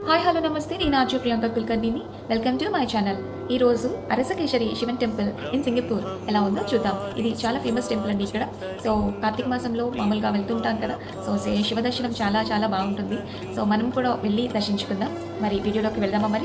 hi hello నమస్తే నేను ఆర్జు ప్రియాంక కుల్కర్ణిని వెల్కమ్ టు మై ఛానల్ ఈ రోజు Arasakesari Sivan temple in Singapore ఎలా ఉందో చూద్దాం ఇది చాలా ఫేమస్ టెంపుల్ అండి ఇక్కడ సో కార్తీక మాసంలో మామూలుగా వెళ్తుంటాం కదా సో సే- శివ దర్శనం చాలా చాలా బాగుంటుంది సో మనం కూడా వెళ్ళి దర్శించుకుందాం మరి వీడియోలోకి వెళ్దామా మరి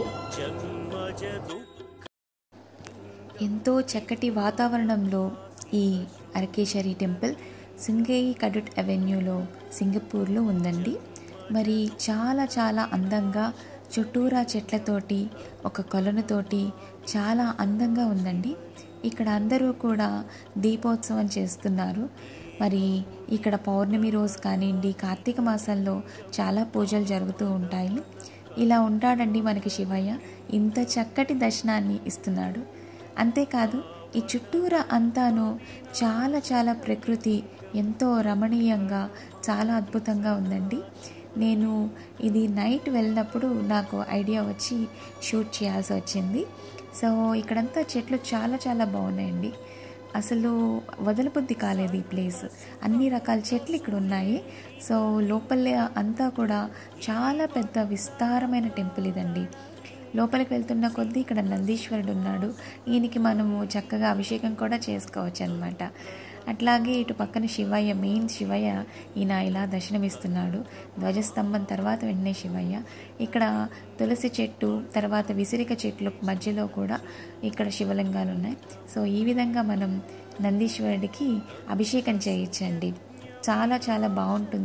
ఎంతో చక్కటి వాతావరణంలో ఈ అరకేశ్వరి టెంపుల్ సింగేయి కడుట్ అవెన్యూలో సింగపూర్లో ఉందండి మరి చాలా చాలా అందంగా చుట్టూరా చెట్లతోటి ఒక కొలనుతోటి చాలా అందంగా ఉందండి ఇక్కడ అందరూ కూడా దీపోత్సవం చేస్తున్నారు మరి ఇక్కడ పౌర్ణమి రోజు కానివ్వండి కార్తీక మాసంలో చాలా పూజలు జరుగుతూ ఉంటాయి ఇలా ఉంటాడండి మనకి శివయ్య ఇంత చక్కటి దర్శనాన్ని ఇస్తున్నాడు అంతేకాదు ఈ చుట్టూరా అంతాను చాలా చాలా ప్రకృతి ఎంతో రమణీయంగా చాలా అద్భుతంగా ఉందండి నేను ఇది నైట్ వెళ్ళినప్పుడు నాకు ఐడియా వచ్చి షూట్ చేయాల్సి వచ్చింది సో ఇక్కడంతా చెట్లు చాలా చాలా బాగున్నాయండి అసలు వదలబుద్ధి కాలేదు ఈ ప్లేస్ అన్ని రకాల చెట్లు ఇక్కడ ఉన్నాయి సో లోపల అంతా కూడా చాలా పెద్ద విస్తారమైన టెంపుల్ ఇదండి లోపలికి వెళ్తున్న కొద్దీ ఇక్కడ నందీశ్వరుడు ఉన్నాడు ఈయనకి మనము చక్కగా అభిషేకం కూడా చేసుకోవచ్చు అనమాట అట్లాగే ఇటు పక్కన శివయ్య మెయిన్ శివయ్య ఈయన ఇలా దర్శనమిస్తున్నాడు ధ్వజస్తంభం తర్వాత వెంటనే శివయ్య ఇక్కడ తులసి చెట్టు తర్వాత విసిరిక చెట్లు మధ్యలో కూడా ఇక్కడ శివలింగాలు ఉన్నాయి సో ఈ విధంగా మనం నందీశ్వరుడికి అభిషేకం చేయించండి చాలా చాలా బాగుంటుంది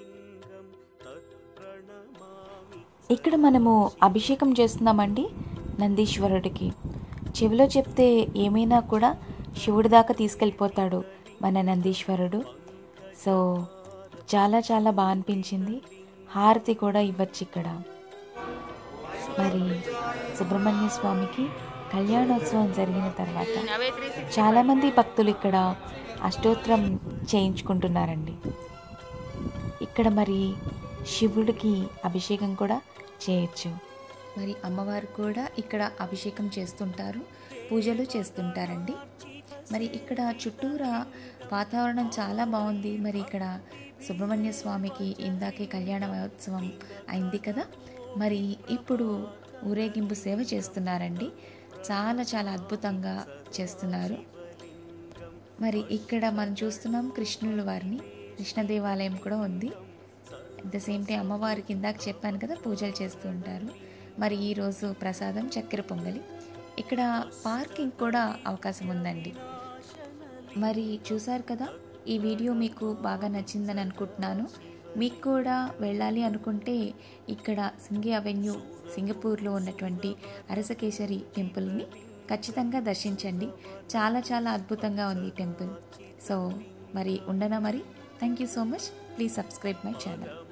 ఇక్కడ మనము అభిషేకం చేస్తున్నామండి నందీశ్వరుడికి చెవిలో చెప్తే ఏమైనా కూడా శివుడి దాకా తీసుకెళ్ళిపోతాడు మన నందీశ్వరుడు సో చాలా చాలా బాగా అనిపించింది హారతి కూడా ఇవ్వచ్చు ఇక్కడ మరి సుబ్రహ్మణ్య స్వామికి కళ్యాణోత్సవం జరిగిన తర్వాత చాలామంది భక్తులు ఇక్కడ అష్టోత్తరం చేయించుకుంటున్నారండి ఇక్కడ మరి శివుడికి అభిషేకం కూడా చేయొచ్చు మరి అమ్మవారు కూడా ఇక్కడ అభిషేకం చేస్తుంటారు పూజలు చేస్తుంటారండి మరి ఇక్కడ చుట్టూరా వాతావరణం చాలా బాగుంది మరి ఇక్కడ సుబ్రహ్మణ్య స్వామికి ఇందాకే కళ్యాణ మహోత్సవం అయింది కదా మరి ఇప్పుడు ఊరేగింపు సేవ చేస్తున్నారండి చాలా చాలా అద్భుతంగా చేస్తున్నారు మరి ఇక్కడ మనం చూస్తున్నాం కృష్ణుల వారిని కృష్ణ దేవాలయం కూడా ఉంది అట్ ద సేమ్ టైం అమ్మవారికి ఇందాక చెప్పాను కదా పూజలు చేస్తూ ఉంటారు మరి ఈరోజు ప్రసాదం చక్కెర పొంగలి ఇక్కడ పార్కింగ్ కూడా అవకాశం ఉందండి మరి చూసారు కదా ఈ వీడియో మీకు బాగా నచ్చిందని అనుకుంటున్నాను మీకు కూడా వెళ్ళాలి అనుకుంటే ఇక్కడ సింగి అవెన్యూ సింగపూర్లో ఉన్నటువంటి అరసకేశరి టెంపుల్ని ఖచ్చితంగా దర్శించండి చాలా చాలా అద్భుతంగా ఉంది ఈ టెంపుల్ సో మరి ఉండనా మరి thank you so much please subscribe my channel